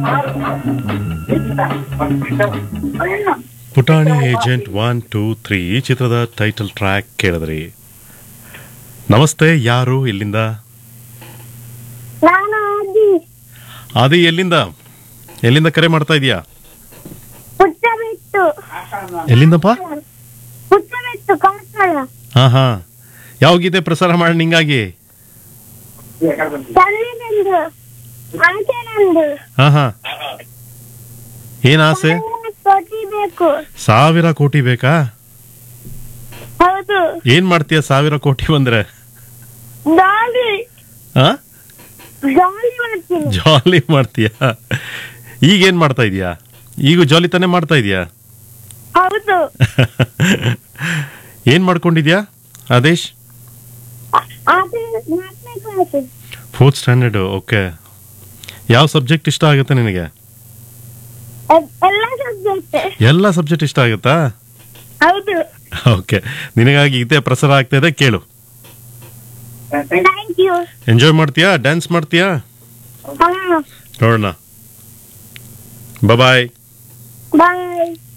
ಪುಟಾಣಿ agent one two three ಈ ಚಿತ್ರದ ಟೈಟಲ್ ಟ್ರ್ಯಾಕ್ ಕೇಳಿದ್ರಿ ನಮಸ್ತೆ ಯಾರು ಎಲ್ಲಿಂದ ನಾನು ಅಜ್ಜಿ ಆದಿ ಎಲ್ಲಿಂದ ಎಲ್ಲಿಂದ ಕರೆ ಮಾಡ್ತಾ ಇದೀಯಾ ಪುಟ್ಟ ಬಿಟ್ಟು ಎಲ್ಲಿಂದಪ್ಪ ಪುಟ್ಟ ಬಿಟ್ಟು ಕಾರ್ಕಳ ಹಾ ಹಾ ಯಾವ ಗೀತೆ ಪ್ರಸಾರ ಮಾಡಿ ನಿಂಗಾಗಿ ತಂದಿನಂದು ಆಚೆನಂದು ಹಾ ಹಾ ಏನ್ ಆಸೆ ಕೊಟ್ಟಿಬೇಕು ಸಾವಿರ ಕೋಟಿ ಬೇಕಾ ಹೌದು ಏನ್ ಮಾಡ್ತೀಯ ಸಾವಿರ ಕೋಟಿ ಬಂದ್ರೆ ಗಾಳಿ ಹಾ ಗಾಳಿ ಮಾಡ್ತೀನಿ ಜಾಲಿ ಮಾಡ್ತೀಯ ಈಗ ಏನ್ ಮಾಡ್ತಾ ಇದೀಯಾ ಈಗ ಜಾಲಿ ತಾನೇ ಮಾಡ್ತಾ ಇದೀಯಾ ಹೌದು ಏನ್ ಮಾಡ್ಕೊಂಡಿದ್ಯಾ ಆದೇಶ್ ಆಚೆ ನಾಲ್ಕನೇ ಕ್ಲಾಸ್ ಫೋರ್ತ್ ಸ್ಟ್ಯಾಂಡರ್ಡ್ ಓಕೆ ಯಾವ ಸಬ್ಜೆಕ್ಟ್ ಇಷ್ಟ ಆಗುತ್ತೆ ನಿನಗೆ ಎಲ್ಲ ಸಬ್ಜೆಕ್ಟ್ ಎಲ್ಲ ಸಬ್ಜೆಕ್ಟ್ ಇಷ್ಟ ಆಗುತ್ತಾ ಹೌದು ಓಕೆ ನಿನಗಾಗಿ ಗೀತೆ ಪ್ರಸಾರ ಆಗ್ತಾ ಇದೆ ಕೇಳು ಥ್ಯಾಂಕ್ ಯು ಎಂಜಾಯ್ ಮಾಡ್ತೀಯಾ ಡ್ಯಾನ್ಸ್ ಮಾಡ್ತೀಯಾ ಹಾ ನೋಡೋಣ ಬಾಯ್ ಬಾಯ್